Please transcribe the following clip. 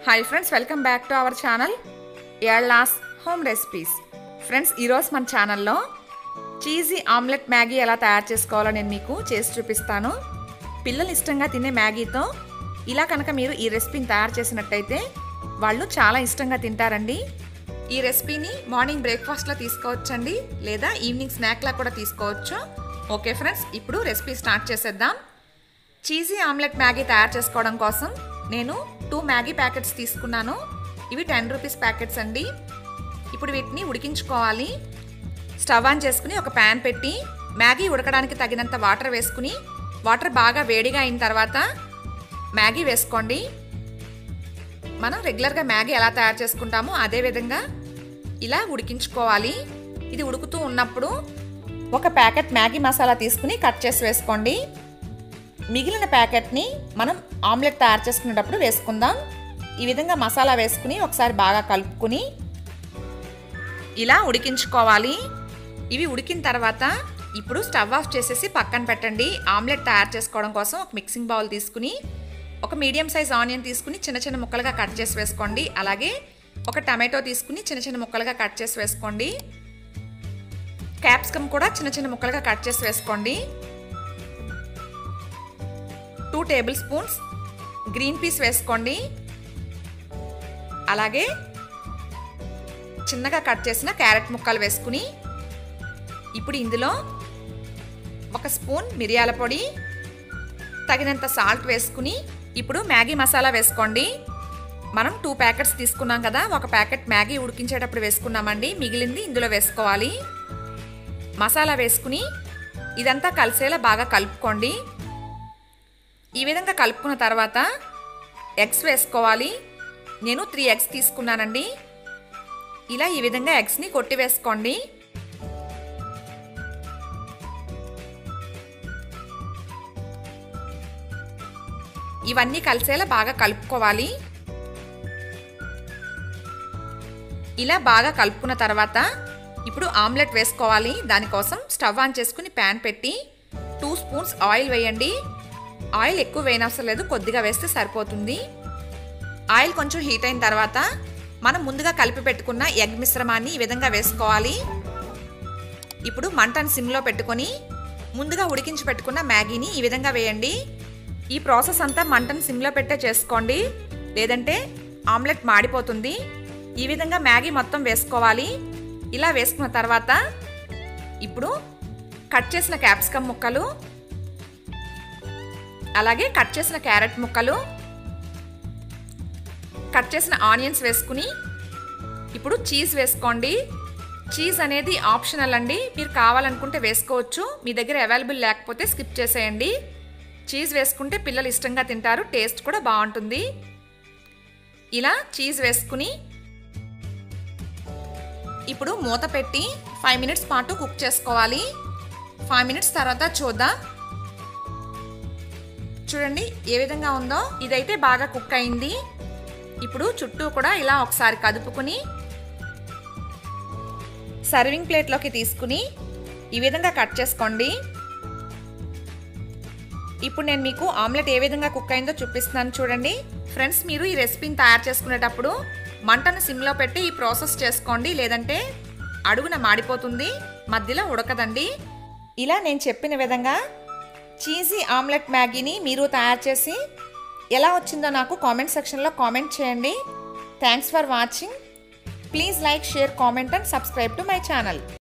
hi friends welcome back to our channel ఏళ్ళాస్ home recipes friends ఈరోజు మన ఛానల్లో చీజీ ఆమ్లెట్ మ్యాగీ ఎలా తయారు చేసుకోవాలో నేను మీకు చేసి చూపిస్తాను పిల్లలు ఇష్టంగా తినే మ్యాగీతో ఇలా కనుక మీరు ఈ రెసిపీని తయారు చేసినట్టయితే వాళ్ళు చాలా ఇష్టంగా తింటారండి ఈ రెసిపీని మార్నింగ్ బ్రేక్ఫాస్ట్లో తీసుకోవచ్చండి లేదా ఈవినింగ్ స్నాక్లా కూడా తీసుకోవచ్చు ఓకే ఫ్రెండ్స్ ఇప్పుడు రెసిపీ స్టార్ట్ చేసేద్దాం చీజీ ఆమ్లెట్ మ్యాగీ తయారు చేసుకోవడం కోసం నేను టూ మ్యాగీ ప్యాకెట్స్ తీసుకున్నాను ఇవి టెన్ రూపీస్ ప్యాకెట్స్ అండి ఇప్పుడు వీటిని ఉడికించుకోవాలి స్టవ్ ఆన్ చేసుకుని ఒక ప్యాన్ పెట్టి మ్యాగీ ఉడకడానికి తగినంత వాటర్ వేసుకుని వాటర్ బాగా వేడిగా అయిన తర్వాత మ్యాగీ వేసుకోండి మనం రెగ్యులర్గా మ్యాగీ ఎలా తయారు చేసుకుంటామో అదే విధంగా ఇలా ఉడికించుకోవాలి ఇది ఉడుకుతూ ఉన్నప్పుడు ఒక ప్యాకెట్ మ్యాగీ మసాలా తీసుకుని కట్ చేసి వేసుకోండి మిగిలిన ప్యాకెట్ని మనం ఆమ్లెట్ తయారు చేసుకునేటప్పుడు వేసుకుందాం ఈ విధంగా మసాలా వేసుకుని ఒకసారి బాగా కలుపుకుని ఇలా ఉడికించుకోవాలి ఇవి ఉడికిన తర్వాత ఇప్పుడు స్టవ్ ఆఫ్ చేసేసి పక్కన పెట్టండి ఆమ్లెట్ తయారు చేసుకోవడం కోసం ఒక మిక్సింగ్ బౌల్ తీసుకుని ఒక మీడియం సైజ్ ఆనియన్ తీసుకుని చిన్న చిన్న ముక్కలుగా కట్ చేసి వేసుకోండి అలాగే ఒక టమాటో తీసుకుని చిన్న చిన్న ముక్కలుగా కట్ చేసి వేసుకోండి క్యాప్సికమ్ కూడా చిన్న చిన్న ముక్కలుగా కట్ చేసి వేసుకోండి two tablespoons green peas వేసుకోండి అలాగే చిన్నగా కట్ చేసిన క్యారెట్ ముక్కలు వేసుకుని ఇప్పుడు ఇందులో ఒక స్పూన్ మిరియాల పొడి తగినంత సాల్ట్ వేసుకుని ఇప్పుడు మ్యాగీ మసాలా వేసుకోండి మనం టూ ప్యాకెట్స్ తీసుకున్నాం కదా ఒక ప్యాకెట్ మ్యాగీ ఉడికించేటప్పుడు వేసుకున్నామండి మిగిలింది ఇందులో వేసుకోవాలి మసాలా వేసుకుని ఇదంతా కలిసేలా బాగా కలుపుకోండి ఈ విధంగా కలుపుకున్న తర్వాత ఎగ్స్ వేసుకోవాలి నేను త్రీ ఎగ్స్ తీసుకున్నానండి ఇలా ఈ విధంగా ఎగ్స్ని కొట్టి వేసుకోండి ఇవన్నీ కలిసేలా బాగా కలుపుకోవాలి ఇలా బాగా కలుపుకున్న తర్వాత ఇప్పుడు ఆమ్లెట్ వేసుకోవాలి దానికోసం స్టవ్ ఆన్ చేసుకుని ప్యాన్ పెట్టి టూ స్పూన్స్ ఆయిల్ వేయండి ఆయిల్ ఎక్కువ వేయనవసరం లేదు కొద్దిగా వేస్తే సరిపోతుంది ఆయిల్ కొంచెం హీట్ అయిన తర్వాత మనం ముందుగా కలిపి పెట్టుకున్న ఎగ్ మిశ్రమాన్ని ఈ విధంగా వేసుకోవాలి ఇప్పుడు మంటను సిమ్లో పెట్టుకొని ముందుగా ఉడికించి పెట్టుకున్న మ్యాగీని ఈ విధంగా వేయండి ఈ ప్రాసెస్ అంతా మంటను సిమ్లో పెట్టే చేసుకోండి లేదంటే ఆమ్లెట్ మాడిపోతుంది ఈ విధంగా మ్యాగీ మొత్తం వేసుకోవాలి ఇలా వేసుకున్న తర్వాత ఇప్పుడు కట్ చేసిన క్యాప్సికమ్ ముక్కలు అలాగే కట్ చేసిన క్యారెట్ ముక్కలు కట్ చేసిన ఆనియన్స్ వేసుకుని ఇప్పుడు చీజ్ వేసుకోండి చీజ్ అనేది ఆప్షనల్ అండి మీరు కావాలనుకుంటే వేసుకోవచ్చు మీ దగ్గర అవైలబుల్ లేకపోతే స్కిప్ చేసేయండి చీజ్ వేసుకుంటే పిల్లలు ఇష్టంగా తింటారు టేస్ట్ కూడా బాగుంటుంది ఇలా చీజ్ వేసుకుని ఇప్పుడు మూత పెట్టి ఫైవ్ మినిట్స్ పాటు కుక్ చేసుకోవాలి ఫైవ్ మినిట్స్ తర్వాత చూద్దాం చూడండి ఏ విధంగా ఉందో ఇదైతే బాగా కుక్ అయింది ఇప్పుడు చుట్టూ కూడా ఇలా ఒకసారి కదుపుకుని సర్వింగ్ ప్లేట్లోకి తీసుకుని ఈ విధంగా కట్ చేసుకోండి ఇప్పుడు నేను మీకు ఆమ్లెట్ ఏ విధంగా కుక్ అయిందో చూపిస్తున్నాను చూడండి ఫ్రెండ్స్ మీరు ఈ రెసిపీని తయారు చేసుకునేటప్పుడు మంటను సిమ్లో పెట్టి ఈ ప్రాసెస్ చేసుకోండి లేదంటే అడుగున మాడిపోతుంది మధ్యలో ఉడకదండి ఇలా నేను చెప్పిన విధంగా చీజీ ఆమ్లెట్ మ్యాగీని మీరు తయారు చేసి ఎలా వచ్చిందో నాకు కామెంట్ సెక్షన్లో కామెంట్ చేయండి thanks for watching please like share comment and subscribe to my channel